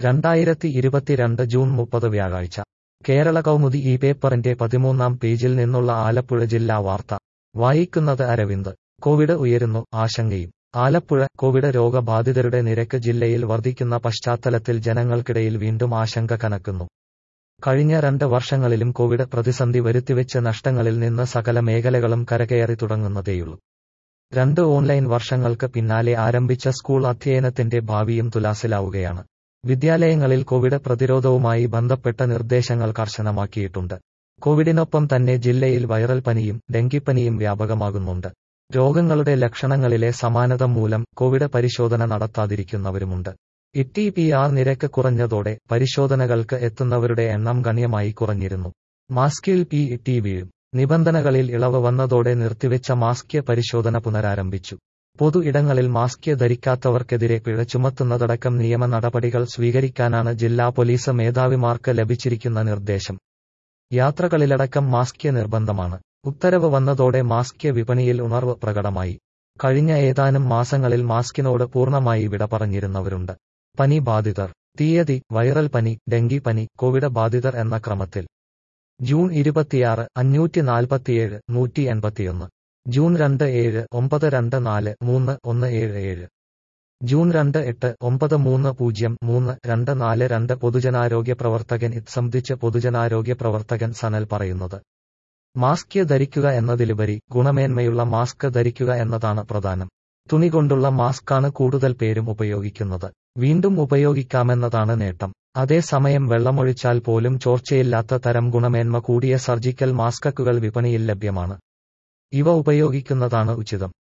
രണ്ടായിരത്തി ഇരുപത്തിരണ്ട് ജൂൺ മുപ്പത് വ്യാഴാഴ്ച കേരള കൗമുദി ഈ പേപ്പറിന്റെ പതിമൂന്നാം പേജിൽ നിന്നുള്ള ആലപ്പുഴ ജില്ലാ വാർത്ത വായിക്കുന്നത് അരവിന്ദ് കോവിഡ് ഉയരുന്നു ആശങ്കയും ആലപ്പുഴ കോവിഡ് രോഗബാധിതരുടെ നിരക്ക് ജില്ലയിൽ വർദ്ധിക്കുന്ന പശ്ചാത്തലത്തിൽ ജനങ്ങൾക്കിടയിൽ വീണ്ടും ആശങ്ക കനക്കുന്നു കഴിഞ്ഞ രണ്ട് വർഷങ്ങളിലും കോവിഡ് പ്രതിസന്ധി വരുത്തിവെച്ച നഷ്ടങ്ങളിൽ നിന്ന് സകല മേഖലകളും കരകയറി തുടങ്ങുന്നതേയുള്ളൂ രണ്ട് ഓൺലൈൻ വർഷങ്ങൾക്ക് പിന്നാലെ ആരംഭിച്ച സ്കൂൾ അധ്യയനത്തിന്റെ ഭാവിയും തുലാസിലാവുകയാണ് വിദ്യാലയങ്ങളിൽ കോവിഡ് പ്രതിരോധവുമായി ബന്ധപ്പെട്ട നിർദ്ദേശങ്ങൾ കർശനമാക്കിയിട്ടുണ്ട് കോവിഡിനൊപ്പം തന്നെ ജില്ലയിൽ വൈറൽ പനിയും ഡെങ്കിപ്പനിയും വ്യാപകമാകുന്നുണ്ട് രോഗങ്ങളുടെ ലക്ഷണങ്ങളിലെ സമാനത മൂലം കോവിഡ് പരിശോധന നടത്താതിരിക്കുന്നവരുമുണ്ട് ഇ പി ആർ നിരക്ക് കുറഞ്ഞതോടെ പരിശോധനകൾക്ക് എത്തുന്നവരുടെ എണ്ണം ഗണ്യമായി കുറഞ്ഞിരുന്നു മാസ്കിൽ പി ടി വീഴും നിബന്ധനകളിൽ ഇളവ് വന്നതോടെ നിർത്തിവെച്ച മാസ്ക് പരിശോധന പുനരാരംഭിച്ചു പൊതു ഇടങ്ങളിൽ മാസ്ക് ധരിക്കാത്തവർക്കെതിരെ പിഴ ചുമത്തുന്നതടക്കം നിയമ നടപടികൾ സ്വീകരിക്കാനാണ് ജില്ലാ പോലീസ് മേധാവിമാർക്ക് ലഭിച്ചിരിക്കുന്ന നിർദ്ദേശം യാത്രകളിലടക്കം മാസ്ക് നിർബന്ധമാണ് ഉത്തരവ് വന്നതോടെ മാസ്ക് വിപണിയിൽ ഉണർവ് പ്രകടമായി കഴിഞ്ഞ ഏതാനും മാസങ്ങളിൽ മാസ്കിനോട് പൂർണ്ണമായി വിട പറഞ്ഞിരുന്നവരുണ്ട് പനി ബാധിതർ തീയതി വൈറൽ പനി ഡെങ്കി പനി കോവിഡ് ബാധിതർ എന്ന ക്രമത്തിൽ ജൂൺ ഇരുപത്തിയാറ് അഞ്ഞൂറ്റി നാൽപ്പത്തിയേഴ് നൂറ്റി എൺപത്തിയൊന്ന് ജൂൺ രണ്ട് ഏഴ് ഒമ്പത് രണ്ട് നാല് മൂന്ന് ഒന്ന് ഏഴ് ഏഴ് ജൂൺ രണ്ട് എട്ട് ഒമ്പത് മൂന്ന് പൂജ്യം മൂന്ന് രണ്ട് നാല് രണ്ട് പൊതുജനാരോഗ്യ പ്രവർത്തകൻ ഇത് സംബന്ധിച്ച് പൊതുജനാരോഗ്യ പ്രവർത്തകൻ സനൽ പറയുന്നത് മാസ്ക് ധരിക്കുക എന്നതിലുപരി ഗുണമേന്മയുള്ള മാസ്ക് ധരിക്കുക എന്നതാണ് പ്രധാനം തുണി കൊണ്ടുള്ള മാസ്കാണ് കൂടുതൽ പേരും ഉപയോഗിക്കുന്നത് വീണ്ടും ഉപയോഗിക്കാമെന്നതാണ് നേട്ടം അതേസമയം വെള്ളമൊഴിച്ചാൽ പോലും ചോർച്ചയില്ലാത്ത തരം ഗുണമേന്മ കൂടിയ സർജിക്കൽ മാസ്കുകൾ വിപണിയിൽ ലഭ്യമാണ് ഇവ ഉപയോഗിക്കുന്നതാണ് ഉചിതം